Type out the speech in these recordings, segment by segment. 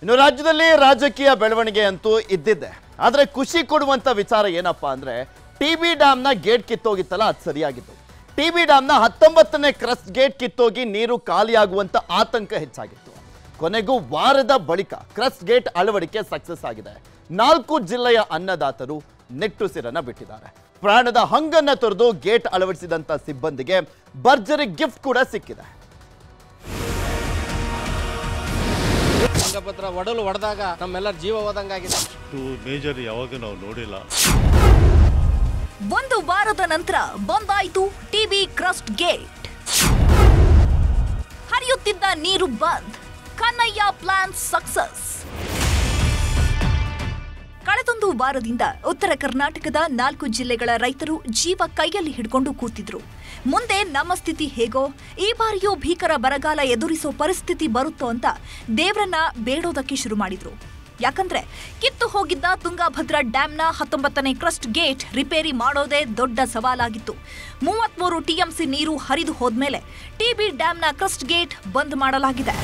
ಇನ್ನು ರಾಜ್ಯದಲ್ಲಿ ರಾಜಕೀಯ ಬೆಳವಣಿಗೆ ಅಂತೂ ಇದ್ದಿದ್ದೆ ಆದ್ರೆ ಖುಷಿ ಕೊಡುವಂತ ವಿಚಾರ ಏನಪ್ಪಾ ಅಂದ್ರೆ ಟಿ ಬಿ ಡ್ಯಾಮ್ನ ಗೇಟ್ ಕಿತ್ತೋಗಿತ್ತಲ್ಲ ಅದು ಸರಿಯಾಗಿತ್ತು ಟಿ ಬಿ ಡ್ಯಾಮ್ನ ಹತ್ತೊಂಬತ್ತನೇ ಕ್ರಸ್ಟ್ ಗೇಟ್ ಕಿತ್ತೋಗಿ ನೀರು ಖಾಲಿಯಾಗುವಂತ ಆತಂಕ ಹೆಚ್ಚಾಗಿತ್ತು ಕೊನೆಗೂ ವಾರದ ಬಳಿಕ ಕ್ರಸ್ಟ್ ಗೇಟ್ ಅಳವಡಿಕೆ ಸಕ್ಸಸ್ ಆಗಿದೆ ನಾಲ್ಕು ಜಿಲ್ಲೆಯ ಅನ್ನದಾತರು ನಿಟ್ಟುಸಿರನ್ನ ಬಿಟ್ಟಿದ್ದಾರೆ ಪ್ರಾಣದ ಹಂಗನ್ನ ತೊರೆದು ಗೇಟ್ ಅಳವಡಿಸಿದಂತ ಸಿಬ್ಬಂದಿಗೆ ಭರ್ಜರಿ ಗಿಫ್ಟ್ ಕೂಡ ಸಿಕ್ಕಿದೆ ತುಂಗಭದ್ರ ಒಡಲು ಹೊಡೆದಾಗ ನಮ್ಮೆಲ್ಲರ ಜೀವ ಹೋದಂಗಾಗಿದೆ ಅಷ್ಟು ಮೇಜರ್ ಯಾವಾಗ ನಾವು ನೋಡಿಲ್ಲ ಒಂದು ವಾರದ ನಂತರ ಬಂದಾಯಿತು ಟಿಬಿ ಕ್ರಸ್ಟ್ ಗೇಟ್ ಹರಿಯುತ್ತಿದ್ದ ನೀರು ಬಂದ್ ಕನ್ನಯ್ಯ ಪ್ಲಾನ್ ಸಕ್ಸಸ್ ಕಳೆದೊಂದು ವಾರದಿಂದ ಉತ್ತರ ಕರ್ನಾಟಕದ ನಾಲ್ಕು ಜಿಲ್ಲೆಗಳ ರೈತರು ಜೀವ ಕೈಯಲ್ಲಿ ಹಿಡ್ಕೊಂಡು ಕೂತಿದ್ರು ಮುಂದೆ ನಮ್ಮ ಸ್ಥಿತಿ ಹೇಗೋ ಈ ಬಾರಿಯೂ ಭೀಕರ ಬರಗಾಲ ಎದುರಿಸೋ ಪರಿಸ್ಥಿತಿ ಬರುತ್ತೋ ಅಂತ ದೇವ್ರನ್ನ ಬೇಡೋದಕ್ಕೆ ಶುರು ಮಾಡಿದ್ರು ಯಾಕಂದ್ರೆ ಕಿತ್ತು ಹೋಗಿದ್ದ ತುಂಗಭದ್ರಾ ಡ್ಯಾಂನ ಹತ್ತೊಂಬತ್ತನೇ ಕ್ರಸ್ಟ್ ಗೇಟ್ ರಿಪೇರಿ ಮಾಡೋದೇ ದೊಡ್ಡ ಸವಾಲಾಗಿತ್ತು ಮೂವತ್ಮೂರು ಟಿಎಂಸಿ ನೀರು ಹರಿದು ಹೋದ್ಮೇಲೆ ಟಿಬಿ ಡ್ಯಾಂನ ಕ್ರಸ್ಟ್ ಗೇಟ್ ಬಂದ್ ಮಾಡಲಾಗಿದೆ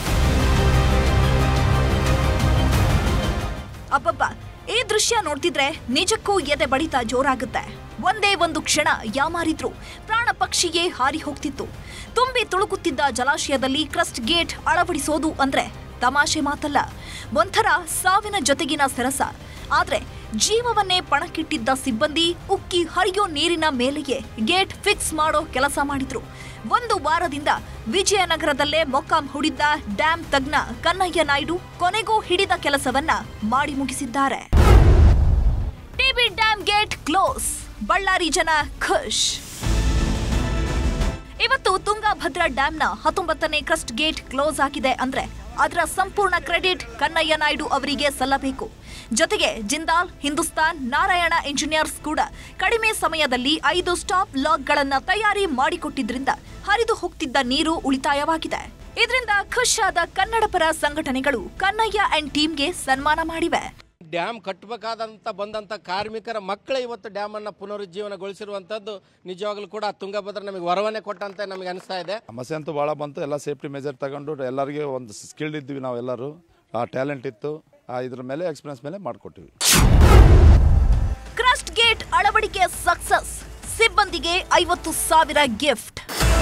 ಅಬ್ಬಬ್ಬ ಈ ದೃಶ್ಯ ನೋಡ್ತಿದ್ರೆ ನಿಜಕ್ಕೂ ಎದೆ ಬಡಿತ ಜೋರಾಗುತ್ತೆ ಒಂದೇ ಒಂದು ಕ್ಷಣ ಯಾಮಾರಿದ್ರು ಪ್ರಾಣ ಪಕ್ಷಿಯೇ ಹಾರಿ ಹೋಗ್ತಿತ್ತು ತುಂಬಿ ತುಳುಕುತ್ತಿದ್ದ ಜಲಾಶಯದಲ್ಲಿ ಕ್ರಸ್ಟ್ ಗೇಟ್ ಅಳವಡಿಸೋದು ಅಂದ್ರೆ ತಮಾಷೆ ಮಾತಲ್ಲ ಒಂಥರ ಸಾವಿನ ಜೊತೆಗಿನ ಸೆರಸ ಆದ್ರೆ ಜೀವವನ್ನೇ ಪಣಕ್ಕಿಟ್ಟಿದ್ದ ಸಿಬ್ಬಂದಿ ಉಕ್ಕಿ ಹರಿಯೋ ನೀರಿನ ಮೇಲೆಯೇ ಗೇಟ್ ಫಿಕ್ಸ್ ಮಾಡೋ ಕೆಲಸ ಮಾಡಿದ್ರು ಒಂದು ವಾರದಿಂದ ವಿಜಯನಗರದಲ್ಲೇ ಮೊಕ್ಕಾಂ ಹೂಡಿದ್ದ ಡ್ಯಾಂ ತಜ್ಞ ಕನ್ನಯ್ಯ ನಾಯ್ಡು ಕೊನೆಗೂ ಹಿಡಿದ ಕೆಲಸವನ್ನ ಮಾಡಿ ಮುಗಿಸಿದ್ದಾರೆ TB dam gate close Ballari ಜನ ಖುಷ್ ಇವತ್ತು ತುಂಗಭದ್ರಾ ಡ್ಯಾಂನ ಹತ್ತೊಂಬತ್ತನೇ ಕ್ರಸ್ಟ್ ಗೇಟ್ ಕ್ಲೋಸ್ ಆಗಿದೆ ಅಂದ್ರೆ ಅದರ ಸಂಪೂರ್ಣ ಕ್ರೆಡಿಟ್ ಕನ್ನಯ್ಯ ನಾಯ್ಡು ಅವರಿಗೆ ಸಲ್ಲಬೇಕು ಜೊತೆಗೆ ಜಿಂದಾಲ್ ಹಿಂದೂಸ್ತಾನ್ ನಾರಾಯಣ ಇಂಜಿನಿಯರ್ಸ್ ಕೂಡ ಕಡಿಮೆ ಸಮಯದಲ್ಲಿ ಐದು ಸ್ಟಾಪ್ ಲಾಕ್ಗಳನ್ನ ತಯಾರಿ ಮಾಡಿಕೊಟ್ಟಿದ್ರಿಂದ ಹರಿದು ಹೋಗ್ತಿದ್ದ ನೀರು ಉಳಿತಾಯವಾಗಿದೆ ಇದರಿಂದ ಖುಷಾದ ಕನ್ನಡಪರ ಸಂಘಟನೆಗಳು ಕನ್ನಯ್ಯ ಅಂಡ್ ಟೀಮ್ಗೆ ಸನ್ಮಾನ ಮಾಡಿವೆ ಡ್ಯಾಮ್ ಕಟ್ಟಬೇಕಾದಂತ ಬಂದಂತ ಕಾರ್ಮಿಕರ ಮಕ್ಕಳೇ ಇವತ್ತು ಡ್ಯಾಮ್ ಅನ್ನ ಪುನರುಜ್ಜೀವನಗೊಳಿಸಿರುವಂತದ್ದು ನಿಜವಾಗ್ಲೂ ಕೂಡ ತುಂಗಭದ್ರ ನಮಗೆ ವರವನ್ನೇ ಕೊಟ್ಟಂತೆ ನಮಗೆ ಅನಿಸ್ತಾ ಇದೆ ಸಮಸ್ಯೆ ಅಂತೂ ಭಾಳ ಬಂತು ಎಲ್ಲ ಸೇಫ್ಟಿ ಮೆಜರ್ ತಗೊಂಡು ಎಲ್ಲರಿಗೆ ಒಂದು ಸ್ಕಿಲ್ಡ್ ಇದ್ವಿ ನಾವೆಲ್ಲರೂ ಆ ಟ್ಯಾಲೆಂಟ್ ಇತ್ತು ಆ ಇದ್ರ ಮೇಲೆ ಎಕ್ಸ್ಪೀರಿಯನ್ಸ್ ಮೇಲೆ ಮಾಡಿಕೊಟ್ಟಿವಿ ಕ್ರಸ್ಟ್ ಗೇಟ್ ಅಳವಡಿಕೆ ಸಕ್ಸಸ್ ಸಿಬ್ಬಂದಿಗೆ ಐವತ್ತು ಸಾವಿರ ಗಿಫ್ಟ್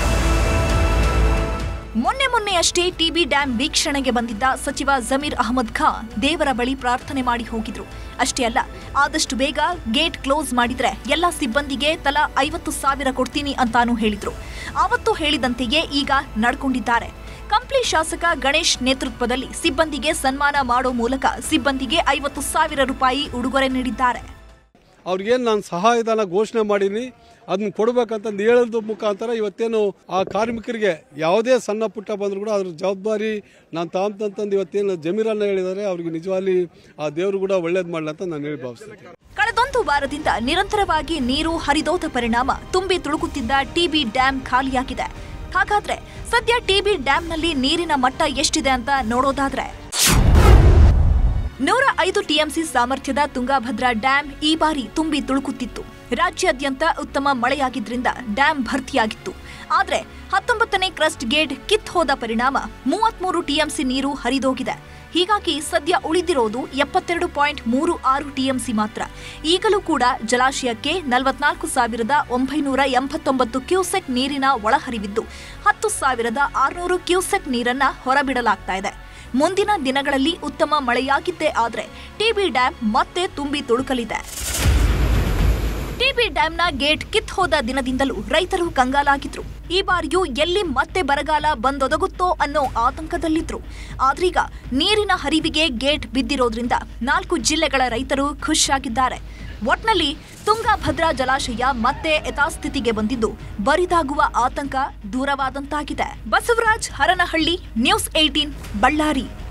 ಮೊನ್ನೆ ಮೊನ್ನೆಯಷ್ಟೇ ಟಿಬಿ ಡ್ಯಾಂ ವೀಕ್ಷಣೆಗೆ ಬಂದಿದ್ದ ಸಚಿವ ಜಮೀರ್ ಅಹಮದ್ ಖಾನ್ ದೇವರ ಬಳಿ ಪ್ರಾರ್ಥನೆ ಮಾಡಿ ಹೋಗಿದ್ರು ಅಷ್ಟೇ ಅಲ್ಲ ಆದಷ್ಟು ಬೇಗ ಗೇಟ್ ಕ್ಲೋಸ್ ಮಾಡಿದ್ರೆ ಎಲ್ಲ ಸಿಬ್ಬಂದಿಗೆ ತಲಾ ಐವತ್ತು ಸಾವಿರ ಕೊಡ್ತೀನಿ ಅಂತಾನೂ ಹೇಳಿದ್ರು ಆವತ್ತು ಹೇಳಿದಂತೆಯೇ ಈಗ ನಡ್ಕೊಂಡಿದ್ದಾರೆ ಕಂಪ್ಲಿ ಶಾಸಕ ಗಣೇಶ್ ನೇತೃತ್ವದಲ್ಲಿ ಸಿಬ್ಬಂದಿಗೆ ಸನ್ಮಾನ ಮಾಡೋ ಮೂಲಕ ಸಿಬ್ಬಂದಿಗೆ ಐವತ್ತು ಸಾವಿರ ರೂಪಾಯಿ ಉಡುಗೊರೆ ನೀಡಿದ್ದಾರೆ ಅವ್ರಿಗೇನು ನಾನು ಸಹಾಯಧನ ಘೋಷಣೆ ಮಾಡೀನಿ ಅದನ್ನ ಕೊಡ್ಬೇಕಂತಂದು ಹೇಳೋದ್ರ ಮುಖಾಂತರ ಇವತ್ತೇನು ಆ ಕಾರ್ಮಿಕರಿಗೆ ಯಾವುದೇ ಸಣ್ಣ ಪುಟ್ಟ ಬಂದರೂ ಕೂಡ ಅದ್ರ ಜವಾಬ್ದಾರಿ ನಾನು ತಾಂತಂತಂದು ಇವತ್ತೇನು ಜಮೀರನ್ನ ಹೇಳಿದ್ದಾರೆ ಅವ್ರಿಗೆ ನಿಜವಾಗಿ ಆ ದೇವರು ಕೂಡ ಒಳ್ಳೇದು ಮಾಡಲಿ ಅಂತ ನಾನು ಹೇಳಿ ಭಾವಿಸ್ತೀನಿ ಕಳೆದೊಂದು ವಾರದಿಂದ ನಿರಂತರವಾಗಿ ನೀರು ಹರಿದೋದ ಪರಿಣಾಮ ತುಂಬಿ ತುಳುಕುತ್ತಿದ್ದ ಟಿಬಿ ಡ್ಯಾಂ ಖಾಲಿಯಾಗಿದೆ ಹಾಗಾದ್ರೆ ಸದ್ಯ ಟಿಬಿ ಡ್ಯಾಂನಲ್ಲಿ ನೀರಿನ ಮಟ್ಟ ಎಷ್ಟಿದೆ ಅಂತ ನೋಡೋದಾದ್ರೆ ನೂರ ಐದು ಟಿಎಂಸಿ ಸಾಮರ್ಥ್ಯದ ತುಂಗಭದ್ರಾ ಡ್ಯಾಂ ಈ ಬಾರಿ ತುಂಬಿ ತುಳುಕುತ್ತಿತ್ತು ರಾಜ್ಯಾದ್ಯಂತ ಉತ್ತಮ ಮಳೆಯಾಗಿದ್ರಿಂದ ಡ್ಯಾಂ ಭರ್ತಿಯಾಗಿತ್ತು ಆದ್ರೆ ಹತ್ತೊಂಬತ್ತನೇ ಕ್ರಸ್ಟ್ ಗೇಟ್ ಕಿತ್ ಹೋದ ಪರಿಣಾಮ ಮೂವತ್ಮೂರು ಟಿಎಂಸಿ ನೀರು ಹರಿದೋಗಿದೆ ಹೀಗಾಗಿ ಸದ್ಯ ಉಳಿದಿರೋದು ಎಪ್ಪತ್ತೆರಡು ಪಾಯಿಂಟ್ ಮೂರು ಆರು ಟಿಎಂಸಿ ಮಾತ್ರ ಈಗಲೂ ಕೂಡ ಜಲಾಶಯಕ್ಕೆ ನಲವತ್ನಾಲ್ಕು ಸಾವಿರದ ಒಂಬೈನೂರ ಎಂಬತ್ತೊಂಬತ್ತು ಕ್ಯೂಸೆಕ್ ನೀರಿನ ಒಳಹರಿವಿದ್ದು ಹತ್ತು ಸಾವಿರದ ಆರುನೂರು ಕ್ಯೂಸೆಕ್ ನೀರನ್ನ ಹೊರಬಿಡಲಾಗ್ತಾ ಇದೆ ಮುಂದಿನ ದಿನಗಳಲ್ಲಿ ಉತ್ತಮ ಮಳೆಯಾಗಿದ್ದೇ ಆದ್ರೆ ಟಿಬಿ ಡ್ಯಾಂ ಮತ್ತೆ ತುಂಬಿ ತುಳುಕಲಿದೆ ಟಿಬಿ ಡ್ಯಾಂನ ಗೇಟ್ ಕಿತ್ ಹೋದ ದಿನದಿಂದಲೂ ರೈತರು ಕಂಗಾಲಾಗಿದ್ರು ಈ ಬಾರಿಯೂ ಎಲ್ಲಿ ಮತ್ತೆ ಬರಗಾಲ ಬಂದೊದಗುತ್ತೋ ಅನ್ನೋ ಆತಂಕದಲ್ಲಿದ್ರು ಆದ್ರೀಗ ನೀರಿನ ಹರಿವಿಗೆ ಗೇಟ್ ಬಿದ್ದಿರೋದ್ರಿಂದ ನಾಲ್ಕು ಜಿಲ್ಲೆಗಳ ರೈತರು ಖುಷಿಯಾಗಿದ್ದಾರೆ ಒಟ್ನಲ್ಲಿ ತುಂಗಭದ್ರಾ ಜಲಾಶಯ ಮತ್ತೆ ಯಥಾಸ್ಥಿತಿಗೆ ಬಂದಿದ್ದು ಬರಿದಾಗುವ ಆತಂಕ ದೂರವಾದಂತಾಗಿದೆ ಬಸವರಾಜ್ ಹರನಹಳ್ಳಿ ನ್ಯೂಸ್ ಏಟೀನ್ ಬಳ್ಳಾರಿ